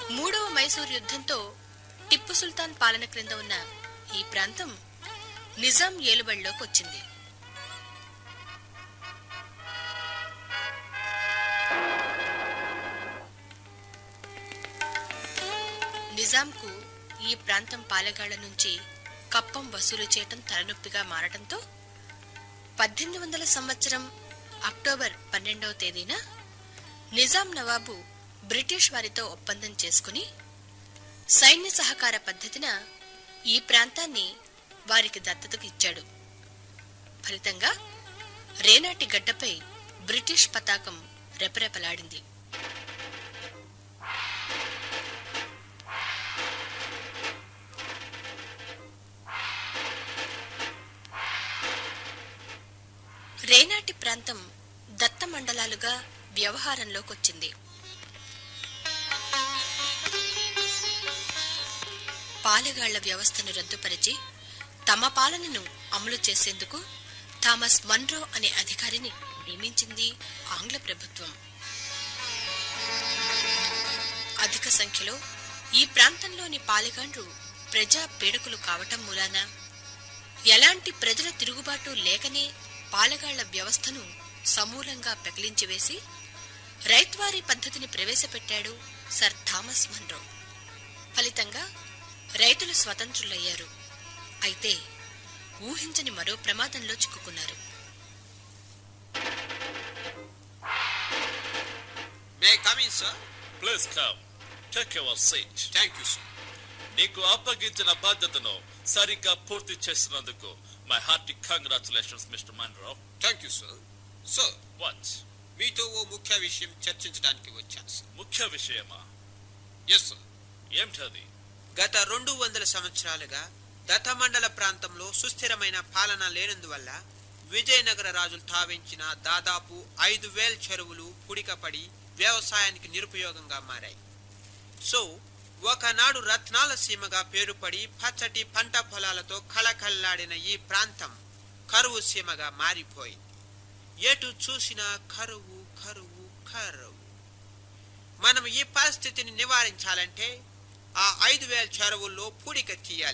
మూడవ మైసూర్ యుద్ధంతో టిప్పు సుల్తాన్ పాలన క్రింద ఉన్న ఈ ప్రాంతం నిజాం ఏలుబడిలోకి వచ్చింది నిజాంకు ఈ ప్రాంతం పాలెగాళ్ల నుంచి కప్పం వసూలు చేయటం తలనొప్పిగా మారటంతో పద్దెనిమిది వందల సంవత్సరం అక్టోబర్ పన్నెండవ తేదీన నిజాం నవాబు బ్రిటిష్ వారితో ఒప్పందం చేసుకుని సైన్య సహకార పద్ధతిన ఈ ప్రాంతాన్ని వారికి దత్తతకు ఇచ్చాడు ఫలితంగా రేనాటి గడ్డపై బ్రిటిష్ పతాకం రెపరెపలాడింది రేనాటి ప్రాంతం దత్త మండలాలుగా వ్యవహారంలోకొచ్చింది పాలెగాళ్ల వ్యవస్థను రద్దుపరిచి తమ పాలనను అమలు చేసేందుకు థామస్ మన్రో అనే అధికారిని నియమించింది ఆంగ్ల ప్రభుత్వం అధిక సంఖ్యలో ఈ ప్రాంతంలోని పాలెగాండ్రు ప్రజా పీడకులు కావటం మూలాన ఎలాంటి ప్రజల తిరుగుబాటు లేకనే పాలెగాళ్ల వ్యవస్థను సమూలంగా పెకిలించివేసి రైత్వారీ పద్ధతిని ప్రవేశపెట్టాడు సర్ థామస్ మన్రో ఫలితంగా రైతులు స్వతంత్రులయ్యారు అయితే ఊహించని మరో ప్రమాదంలో చిక్కుకున్నారు may come in sir please come take your seat thank you sir నీకు అప్పగించిన బాధ్యతను సరిగ్గా పూర్తి చేసినందుకు my hearty congratulations mister Munro thank you sir sir what మీతో ఓ ముఖ్య విషయం చర్చించడానికి వచ్చాను సార్ ముఖ్య విషయమా ఎస్ సార్ ఏమిటది గత రెండు వందల సంవత్సరాలుగా దత్తమండల ప్రాంతంలో సుస్థిరమైన పాలన లేనందువల్ల విజయనగర రాజులు తావించిన దాదాపు ఐదు వేల చెరువులు పుడికపడి వ్యవసాయానికి నిరుపయోగంగా మారాయి సో ఒకనాడు రత్నాల సీమగా పేరుపడి పచ్చటి పంట పొలాలతో కళకళ్లాడిన ఈ ప్రాంతం కరువు సీమగా మారిపోయింది ఎటు చూసినా కరువు కరువు కరువు మనం ఈ పరిస్థితిని నివారించాలంటే ఆ ఐదు వేల చెరువుల్లో పూడిక తీయాలి